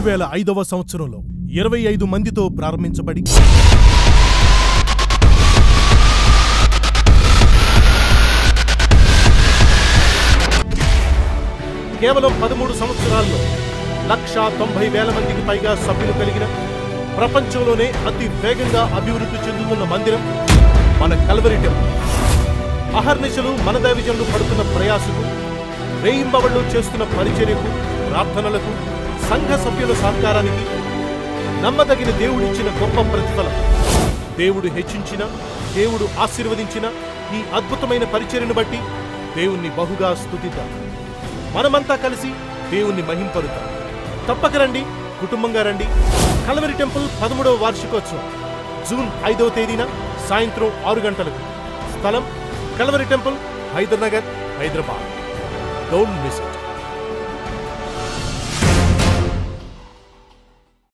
వేల ఐదవ సంవత్సరంలో ఇరవై ఐదు మందితో ప్రారంభించబడి కేవలం పదమూడు సంవత్సరాల్లో లక్షా తొంభై వేల మందికి పైగా సభ్యులు కలిగిన ప్రపంచంలోనే అతి వేగంగా అభివృద్ధి చెందుతున్న మందిరం మన కల్వరి టెంపుల్ అహర్నిశలు మన దైవజనులు పడుతున్న ప్రయాసకు రేయింబవళ్ళు చేస్తున్న పరిచర్యకు ప్రార్థనలకు సంఘ సభ్యుల సహకారానికి నమ్మదగిన దేవుడిచ్చిన గొప్ప ప్రతిఫలం దేవుడు హెచ్చించిన దేవుడు ఆశీర్వదించిన ఈ అద్భుతమైన పరిచర్యను బట్టి దేవుణ్ణి బహుగా స్తుతిద్దాం మనమంతా కలిసి దేవుణ్ణి మహింపరుతాం తప్పక రండి కుటుంబంగా రండి కలవరి టెంపుల్ పదమూడవ వార్షికోత్సవం జూన్ ఐదవ తేదీన సాయంత్రం ఆరు గంటలకు స్థలం Calvary temple Hydernagar Hyderabad don't miss it